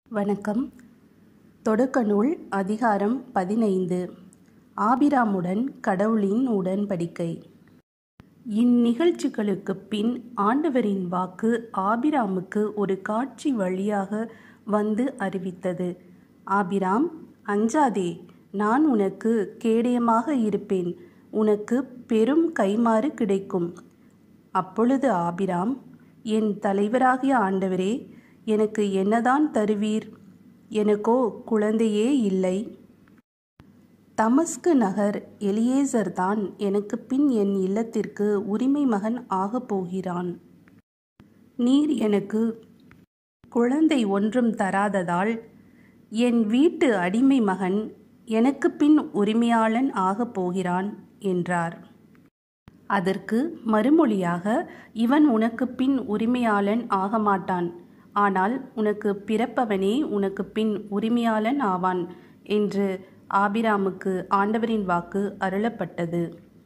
வணக்கம் தொடக்க நூல் அதிகாரம் பதினைந்து ஆபிராமுடன் கடவுளின் உடன்படிக்கை இந்நிகழ்ச்சிகளுக்குப் பின் ஆண்டவரின் வாக்கு ஆபிராமுக்கு ஒரு காட்சி வழியாக வந்து அறிவித்தது ஆபிராம் அஞ்சாதே நான் உனக்கு கேடயமாக இருப்பேன் உனக்கு பெரும் கைமாறு கிடைக்கும் அப்பொழுது ஆபிராம் என் தலைவராகிய ஆண்டவரே எனக்கு என்னதான் தருவீர் எனக்கோ குழந்தையே இல்லை தமஸ்கு நகர் எலியேசர் தான் எனக்கு பின் என் இல்லத்திற்கு உரிமை மகன் ஆகப் போகிறான் நீர் எனக்கு குழந்தை ஒன்றும் தராததால் என் வீட்டு அடிமை மகன் எனக்கு பின் உரிமையாளன் ஆகப் போகிறான் என்றார் அதற்கு மறுமொழியாக இவன் உனக்கு பின் உரிமையாளன் ஆக மாட்டான் ஆனால் உனக்கு பிறப்பவனே உனக்கு பின் உரிமையாளன் ஆவான் என்று ஆபிராமுக்கு ஆண்டவரின் வாக்கு அருளப்பட்டது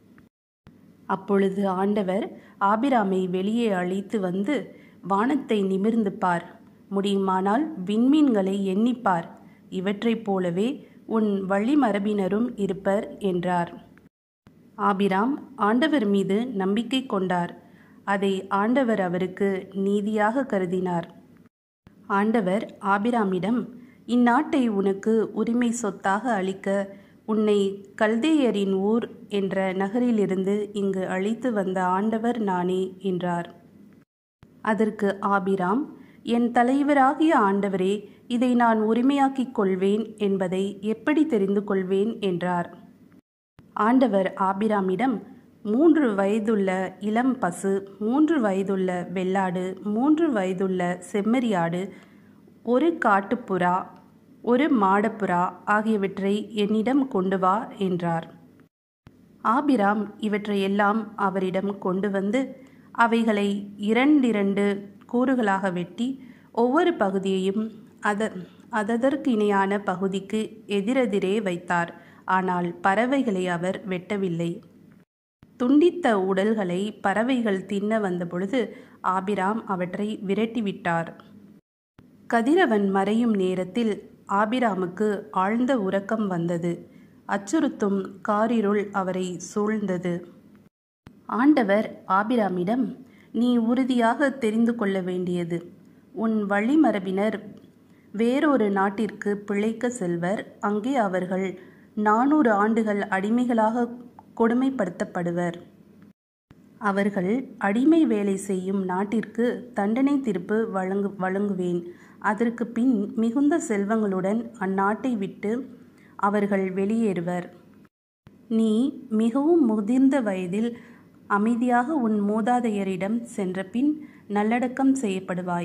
அப்பொழுது ஆண்டவர் ஆபிராமை வெளியே அழைத்து வந்து வானத்தை நிமிர்ந்து பார் முடியுமானால் விண்மீன்களை எண்ணிப்பார் இவற்றைப் போலவே உன் வழிமரபினரும் இருப்பர் என்றார் ஆபிராம் ஆண்டவர் மீது நம்பிக்கை கொண்டார் அதை ஆண்டவர் அவருக்கு நீதியாக கருதினார் ஆண்டவர் ஆபிராமிடம் இந்நாட்டை உனக்கு உரிமை சொத்தாக அளிக்க உன்னை கல்தேயரின் ஊர் என்ற நகரிலிருந்து இங்கு அழைத்து வந்த ஆண்டவர் நானே என்றார் அதற்கு ஆபிராம் என் தலைவராகிய ஆண்டவரே இதை நான் உரிமையாக்கிக் கொள்வேன் என்பதை எப்படி தெரிந்து கொள்வேன் என்றார் ஆண்டவர் ஆபிராமிடம் மூன்று வயதுள்ள இளம் பசு மூன்று வயதுள்ள வெள்ளாடு மூன்று வயதுள்ள செம்மறியாடு ஒரு காட்டுப்புறா ஒரு மாடப்புறா ஆகியவற்றை என்னிடம் கொண்டு வா என்றார் ஆபிராம் இவற்றையெல்லாம் அவரிடம் கொண்டு வந்து அவைகளை இரண்டிரண்டு கூறுகளாக வெட்டி ஒவ்வொரு பகுதியையும் அத அததற்கு இணையான பகுதிக்கு எதிரெதிரே வைத்தார் ஆனால் பறவைகளை அவர் வெட்டவில்லை துண்டித்த உடல்களை பறவைகள் தின்ன வந்தபொழுது ஆபிராம் அவற்றை விரட்டிவிட்டார் கதிரவன் மறையும் நேரத்தில் ஆபிராமுக்கு ஆழ்ந்த உறக்கம் வந்தது அச்சுறுத்தும் காரிருள் அவரை சூழ்ந்தது ஆண்டவர் ஆபிராமிடம் நீ உறுதியாக தெரிந்து கொள்ள வேண்டியது உன் வழிமரபினர் வேறொரு நாட்டிற்கு பிழைக்க செல்வர் அங்கே அவர்கள் நானூறு ஆண்டுகள் அடிமைகளாக கொடுமைப்படுத்தப்படுவர் அவர்கள் அடிமை வேலை செய்யும் நாட்டிற்கு தண்டனை தீர்ப்பு வழங்கு வழங்குவேன் அதற்கு பின் மிகுந்த செல்வங்களுடன் அந்நாட்டை விட்டு அவர்கள் வெளியேறுவர் நீ மிகவும் முதிர்ந்த வயதில் அமைதியாக உன் மூதாதையரிடம் சென்ற பின் நல்லடக்கம் செய்யப்படுவாய்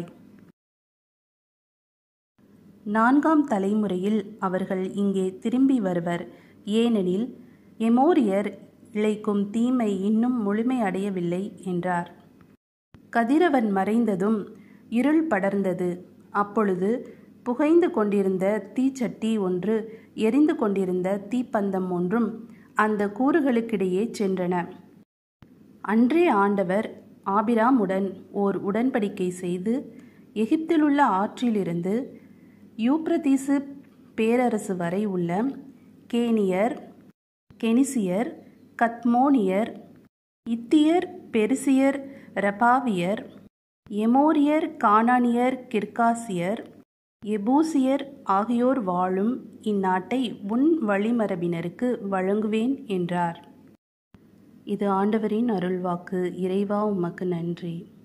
நான்காம் தலைமுறையில் அவர்கள் இங்கே திரும்பி வருவர் ஏனெனில் எமோரியர் இழைக்கும் தீமை இன்னும் முழுமையடையவில்லை என்றார் கதிரவன் மறைந்ததும் இருள் படர்ந்தது அப்பொழுது புகைந்து கொண்டிருந்த தீச்சட்டி ஒன்று எரிந்து கொண்டிருந்த தீப்பந்தம் ஒன்றும் அந்த கூறுகளுக்கிடையே சென்றன அன்றே ஆண்டவர் ஆபிராமுடன் ஓர் உடன்படிக்கை செய்து எகிப்திலுள்ள ஆற்றிலிருந்து யூப்ரதீசு பேரரசு வரை உள்ள கேனியர் கெனிசியர் கத்மோனியர் இத்தியர் பெருசியர் ரபாவியர் எமோரியர் கானானியர் கிர்காசியர் எபூசியர் ஆகியோர் வாழும் இந்நாட்டை உன் வழிமரபினருக்கு வழங்குவேன் என்றார் இது ஆண்டவரின் அருள்வாக்கு இறைவா உமக்கு நன்றி